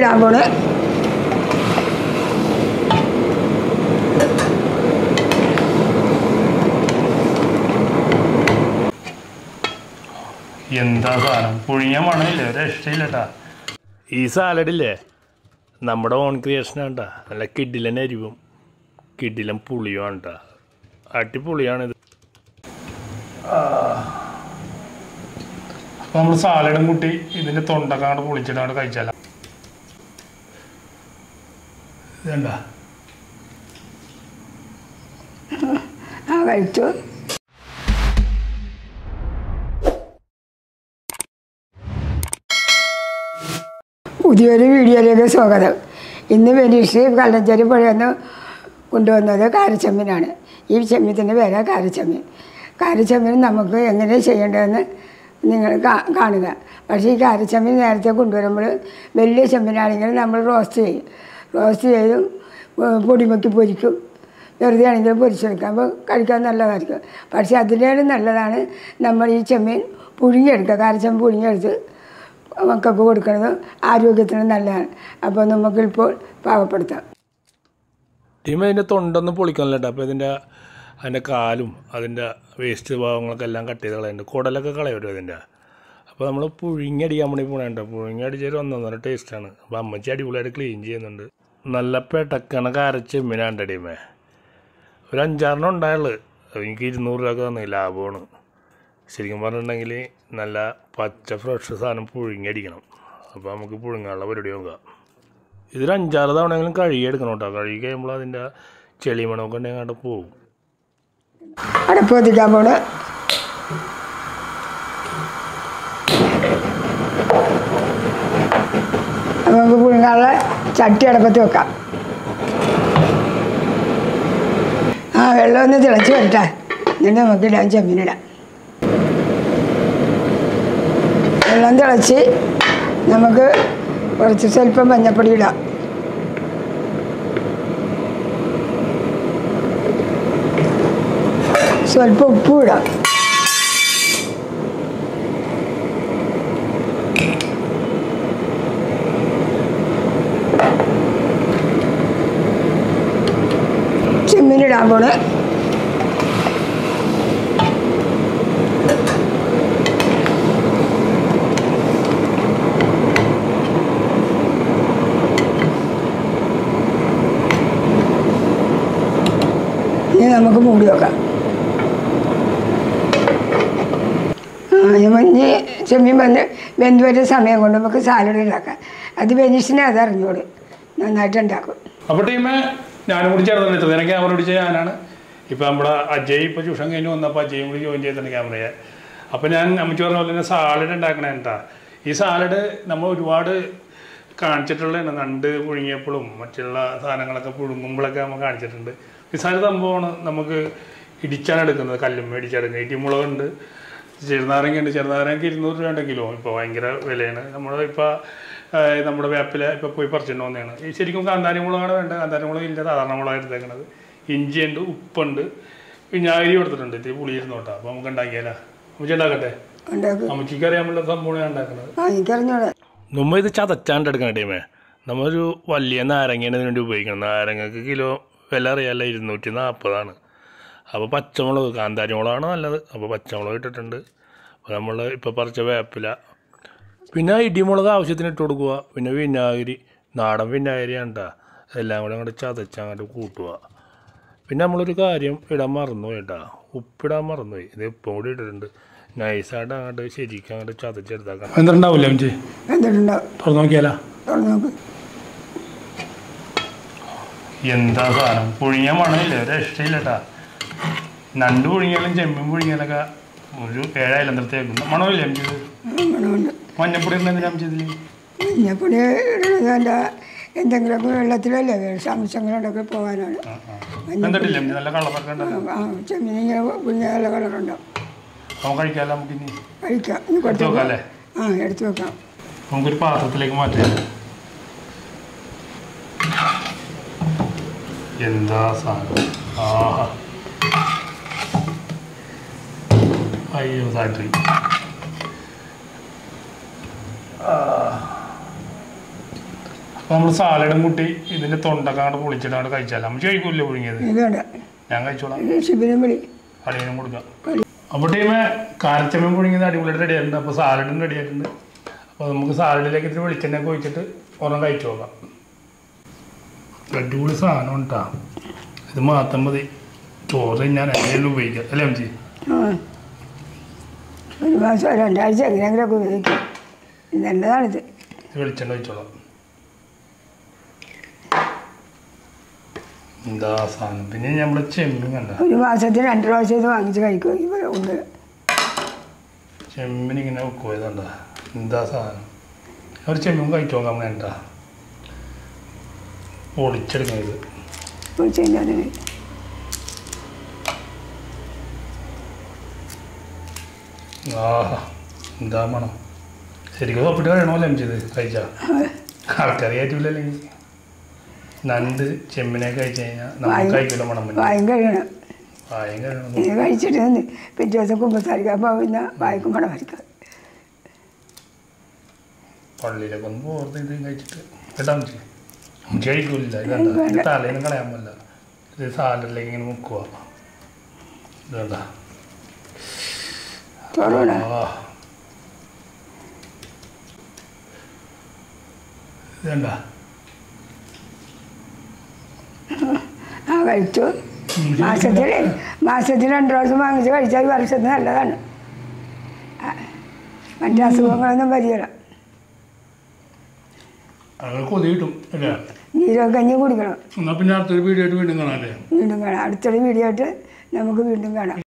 ചെമ്മീനിടാൻ പോണ് എന്താ സാധനം പുഴിയാൻ മണമില്ലേ ഒരു രക്ഷയില്ലട്ടാ ഈ സാലഡില്ലേ നമ്മുടെ ഓൺ ക്രിയേഷനാണ് കേട്ടാ നല്ല കിഡിലൻ അരിവും കിഡിലൻ പുളിയുമാണ് കേട്ടാ അടിപൊളിയാണിത് അപ്പോൾ നമ്മൾ സാലഡും കൂട്ടി ഇതിൻ്റെ തൊണ്ടൊക്കെ അങ്ങോട്ട് പൊളിച്ചിട്ട് അങ്ങോട്ട് കഴിച്ചാല ഇതണ്ടാ ആ കഴിച്ചു പുതിയൊരു വീഡിയോയിലേക്ക് സ്വാഗതം ഇന്ന് ബെനീഷ് കല്ലഞ്ചേരി പുഴയെന്ന് കൊണ്ടുവന്നത് കാരച്ചമ്മീനാണ് ഈ ചെമ്മീത്തിൻ്റെ പേര് കാരച്ചമ്മീൻ കാരച്ചമ്മീൻ നമുക്ക് എങ്ങനെ ചെയ്യേണ്ടതെന്ന് നിങ്ങൾ കാ- കാണുക പക്ഷേ ഈ കാരച്ചമ്മീൻ നേരത്തെ കൊണ്ടുവരുമ്പോൾ വലിയ ചെമ്മീനാണെങ്കിൽ നമ്മൾ റോസ്റ്റ് ചെയ്യും റോസ്റ്റ് ചെയ്തും ഏഹ് പൊടിമക്കി പൊരിക്കും വെറുതെ ആണെങ്കിലും പൊരിച്ചെടുക്കാം അപ്പോൾ കഴിക്കാൻ നല്ലതായിരിക്കും പക്ഷേ അതിലേറെ നല്ലതാണ് നമ്മൾ ഈ ചെമ്മീൻ പുഴുങ്ങിയെടുക്കുക കാരച്ചമ്മീൻ പുഴുങ്ങിയെടുത്ത് മക്കൾക്ക് കൊടുക്കുന്നത് ആരോഗ്യത്തിന് നല്ലതാണ് അപ്പോൾ നമുക്കിപ്പോൾ പാകപ്പെടുത്താം ടീം അതിൻ്റെ തൊണ്ടൊന്നും പൊളിക്കണില്ല കേട്ടോ അപ്പോൾ ഇതിൻ്റെ അതിൻ്റെ കാലും അതിൻ്റെ വേസ്റ്റ് ഭാഗങ്ങളൊക്കെ എല്ലാം കട്ട് ചെയ്ത് കളയുന്നുണ്ട് കുടലൊക്കെ കളയും അതിൻ്റെ അപ്പോൾ നമ്മൾ പുഴുങ്ങിയടിക്കാൻ വേണ്ടി പോകണുണ്ട് പുഴുങ്ങിയടിച്ചൊരു ഒന്നൊന്നര ടേസ്റ്റാണ് അപ്പോൾ അമ്മച്ചി അടിപൊളിയായിട്ട് ക്ലീൻ ചെയ്യുന്നുണ്ട് നല്ല പെട്ടക്കണ കരച്ച് ചെമ്മീനാണ്ട് ടീമേ ഒരു അഞ്ചാറെണ്ണം ഉണ്ടായുള്ളു എനിക്ക് ഇരുന്നൂറ് രൂപ തന്നെ ലാഭമാണ് ശരിക്കും പറഞ്ഞിട്ടുണ്ടെങ്കിൽ നല്ല പച്ച ഫ്രഷ് സാധനം പുഴുങ്ങിയടിക്കണം അപ്പോൾ നമുക്ക് പുഴുങ്ങാനുള്ള പരിപാടി നോക്കാം ഇതൊരു അഞ്ചാറ് തവണയെങ്കിലും കഴുകി എടുക്കണം കേട്ടോ കഴുകി കഴിയുമ്പോൾ അതിൻ്റെ ചെളി മണമൊക്കെ ഉണ്ടെങ്കിൽ അങ്ങോട്ട് പോകും അടപ്പ് കത്തിക്കാൻ പോണ് അപ്പോൾ നമുക്ക് പുഴുങ്ങാനുള്ള ചട്ടി അടപ്പത്ത് വെക്കാം ആ വെള്ളം ഒന്ന് തിളച്ച് വരട്ടെ എന്നിട്ട് നമുക്ക് ഇടാൻ ചെമ്മീനിടാം വെള്ളം തിളച്ച് നമുക്ക് കുറച്ച് സ്വല്പം മഞ്ഞപ്പൊടി ഇടാം സ്വല്പം ഉപ്പും ഇടാം ചെമ്മീനിടാൻ പോണ് ഇനി നമുക്ക് മൂടി വെക്കാം ആ, ഈ മഞ്ഞ് ചെമ്മീൻ വന്ന് വെന്ത് വരുന്ന സമയം കൊണ്ട് നമുക്ക് സാലഡ് ഉണ്ടാക്കാം അത് ബെനീഷിനെ അത് അറിഞ്ഞോളൂ നന്നായിട്ട് ഉണ്ടാക്കും അപ്പോൾ ടീമേ ഞാനും കൂടി ചേർന്നിട്ട് ഇത്ര നേരം ക്യാമറ പിടിച്ച ഞാനാണ് ഇപ്പോൾ നമ്മുടെ അജയ് ഇപ്പോൾ ട്യൂഷൻ കഴിഞ്ഞ് വന്നപ്പോൾ അജയും കൂടി ജോയിൻ ചെയ്തിട്ടുണ്ട് ക്യാമറയെ അപ്പോൾ ഞാൻ അമ്മച്ചി പറഞ്ഞ പോലെ തന്നെ സാലഡ് ഉണ്ടാക്കണേ കേട്ടാ ഈ സാലഡ് നമ്മൾ ഒരുപാട് കാണിച്ചിട്ടുള്ളതാണ് നണ്ട് പുഴുങ്ങിയപ്പോഴും മറ്റുള്ള സാധനങ്ങളൊക്കെ പുഴുങ്ങുമ്പോഴൊക്കെ നമ്മൾ കാണിച്ചിട്ടുണ്ട് നിസ്സാര സംഭവമാണ് നമുക്ക് ഇടിച്ചാണ് എടുക്കുന്നത് കല്ലുമ്മ ഇടിച്ചെടുക്കുന്നത് ഇടിമുളകുണ്ട് ചെറുനാരങ്ങ ഉണ്ട് ചെറുനാരങ്ങ ഇരുന്നൂറ് രൂപ ഉണ്ട് കിലോ ഇപ്പോൾ ഭയങ്കര വിലയാണ് നമ്മൾ ഇപ്പോൾ നമ്മുടെ വേപ്പില ഇപ്പോൾ പോയി പറിച്ചിട്ട് വന്നതാണ് ഈ ശരിക്കും കാന്താരി മുളകാണ് വേണ്ടത് കാന്താരി മുളക് ഇല്ല സാധാരണ മുളക് എടുത്തേക്കണത് ഇഞ്ചിയുണ്ട് ഉപ്പുണ്ട് വിനാഗിരി കൊടുത്തിട്ടുണ്ട് ഇത്തിരി പുളി ഇരുന്നോട്ടാ അപ്പോൾ നമുക്ക് ഉണ്ടാക്കിയാലോ അമ്മച്ചി ഉണ്ടാക്കട്ടെ ഉണ്ടാക്കും അമ്മച്ചിക്ക് അറിയാമുള്ള സംഭവമാണ് ഞാൻ ഉണ്ടാക്കുന്നത് ആ എനിക്കറിഞ്ഞോളെ നമ്മ ഇത് ചതച്ചാണ്ട് എടുക്കണം ടീമേ നമ്മളൊരു വലിയ നാരങ്ങയാണ് ഇതിന് വേണ്ടി ഉപയോഗിക്കണം നാരങ്ങക്ക് കിലോ വില അറിയാല്ല ഇരുന്നൂറ്റി നാൽപ്പതാണ് അപ്പോൾ പച്ചമുളക് കാന്താരി മുളകാണ് നല്ലത് അപ്പോൾ പച്ചമുളക് ഇട്ടിട്ടുണ്ട് അപ്പോൾ നമ്മൾ ഇപ്പോൾ പറിച്ച വേപ്പില പിന്നെ ഇടിമുളക് ആവശ്യത്തിന് ഇട്ട് കൊടുക്കുക പിന്നെ വിനാഗിരി നാടൻ വിനാഗിരിയാണ് കേട്ടോ എല്ലാം കൂടെ അങ്ങോട്ട് ചതച്ച് അങ്ങോട്ട് കൂട്ടുക പിന്നെ നമ്മളൊരു കാര്യം ഇടാൻ മറന്നുപോയി കേട്ടോ ഉപ്പിടാൻ മറന്നുപോയി ഇത് ഇപ്പം കൂടി ഇട്ടിട്ടുണ്ട് നൈസായിട്ട് അങ്ങോട്ട് ശരിക്കും അങ്ങോട്ട് ചതച്ചെടുത്താക്കാം എന്തുണ്ടാവില്ല അമ്മച്ചി എന്തിട്ടുണ്ടാവും തുറന്നു നോക്കിയാലോ തുറന്ന് നോക്ക് എന്താ സാധനം പുഴുങ്ങിയ മണമില്ലേ ഒരു രക്ഷയില്ലട്ടാ നണ്ട് പുഴുങ്ങിയാലും ചെമ്മീൻ പുഴുങ്ങിയാലൊക്കെ ഒരു ഏഴായാലും നിർത്തിയേക്കും മണമില്ലേ അമ്മച്ചത് മണമുണ്ട് മഞ്ഞപ്പൊടി ഉണ്ടെന്ന് അമ്മച്ചി ഇതിൽ മഞ്ഞപ്പൊടി ഇടുന്നത് എൻ്റെ എന്തെങ്കിലുമൊക്കെ വെള്ളത്തിലല്ലേ സംശയങ്ങളോടൊക്കെ പോകാനാണ് എന്നിട്ടില്ലേ അമ്മച്ചി നല്ല കളറൊക്കെ ഉണ്ടല്ലോ ആ ചെമ്മീൻ ഇങ്ങനെ കുഞ്ഞ നല്ല കളറുണ്ടാവും നമുക്ക് കഴിക്കാമല്ലോ നമുക്ക് ഇനി കഴിക്കാം ഇനി എടുത്ത് കൊടുത്തു വെക്കാം അല്ലേ ആ എടുത്തു വെക്കാം നമുക്കൊരു പാത്രത്തിലേക്ക് മാറ്റാം എന്താ സാധനം ആഹാ അയ്യോ സാറ്റി അപ്പോൾ നമ്മൾ സാലഡും കൂട്ടി ഇതിൻ്റെ തൊണ്ടൊക്കെ അങ്ങോട്ട് പൊളിച്ചിട്ട് അങ്ങോട്ട് കഴിച്ചാൽ നമ്മൾ കഴിക്കൂല്ലേ പുഴുങ്ങിയത് ഇതുണ്ട് ഞാൻ കഴിച്ചോളാം ഷിബിനും വിളി അളിയനും കൊടുക്കാം അപ്പോൾ ടീമെ കാരച്ചമ്മൻ പുഴുങ്ങിയത് അടിപൊളിയായിട്ട് റെഡി ആയിട്ടുണ്ട് അപ്പോൾ സാലഡും റെഡി ആയിട്ടുണ്ട് അപ്പോൾ നമുക്ക് സാലഡിലേക്ക് ഇത്തിരി വെളിച്ചെണ്ണ ഒക്കെ ഒഴിച്ചിട്ട് ഒരെണ്ണം കഴിച്ചു നോക്കാം അടിപൊളി സാധനം ഉണ്ടാ ഇത് മാത്രം മതി ചോറ് ഞാൻ എങ്ങനെയും ഉപയോഗിക്കാം അല്ലേ അമ്മച്ചി ആ. ഒരു മാസം രണ്ടാഴ്ച എങ്ങനെയെങ്കിലുമൊക്കെ ഉപയോഗിക്കും ഇത് നല്ലതാണിത് ഇത് വെളിച്ചെണ്ണ ഒഴിച്ചോളാം എന്താ സാധനം പിന്നെ നമ്മൾ ചെമ്മീൻ കണ്ട ഒരു മാസത്തിൽ രണ്ട് പ്രാവശ്യം ഇത് വാങ്ങിച്ച് കഴിക്കും ഇവിടെ ഉണ്ട് ചെമ്മീൻ ഇങ്ങനെ വെക്കുക ഇതണ്ട എന്താ സാധനം ഒരു ചെമ്മീൻ കഴിച്ചു നോക്കാം നമ്മൾ എന്താ പൊളിച്ചെടുക്കുന്നത് ഒരു ചെഞ്ഞാൽ ആഹാ എന്താ മണം ശരിക്കും ഒപ്പിട്ട് കഴിയണമല്ലോ എം ചെയ്ത് കഴിച്ചാ ആൾക്കാർ കയറ്റില്ലല്ലെങ്കിൽ നണ്ട് ചെമ്മിനെ കഴിച്ചു കഴിഞ്ഞാൽ നമുക്ക് കഴിക്കില്ല മണം പിന്നെ വായും കഴിയണം പായം കഴിയണം ഇത് കഴിച്ചിട്ട് നിന്ന് പിറ്റേ ദിവസം കുമ്പസാരിക്കാൻ പോകുന്ന വായിക്കും പണം വരയ്ക്കാം പള്ളിയിലൊക്കെ ഒന്ന് പോർത്ത് ഇത് കഴിച്ചിട്ട് കേട്ടാ അമ്മച്ചി അമ്മച്ചി കഴിക്കൂല ഇതണ്ട വേണ്ട. ഇത് തലേന്ന് കളയാൻ പറ്റില്ല ഇത് സാലഡിലേക്ക് ഇങ്ങനെ മുക്കുക ഇതണ്ട ചോറൂണ ഇതണ്ട ആ കഴിച്ചു മാസത്തിൽ മാസത്തിൽ രണ്ട് പ്രാവശ്യം വാങ്ങിച്ച് കഴിച്ചാൽ വർഷത്തിന് നല്ലതാണ് ആ, മറ്റേ അസുഖങ്ങളൊന്നും വരികയില്ല അങ്ങനെ കൊതി കിട്ടും അല്ലേ ജീരകഞ്ഞി കുടിക്കണം എന്നാൽ പിന്നെ അടുത്തൊരു വീഡിയോ ആയിട്ട് വീണ്ടും കാണാം അല്ലേ വീണ്ടും കാണാം അടുത്തൊരു വീഡിയോ ആയിട്ട് നമുക്ക് വീണ്ടും കാണാം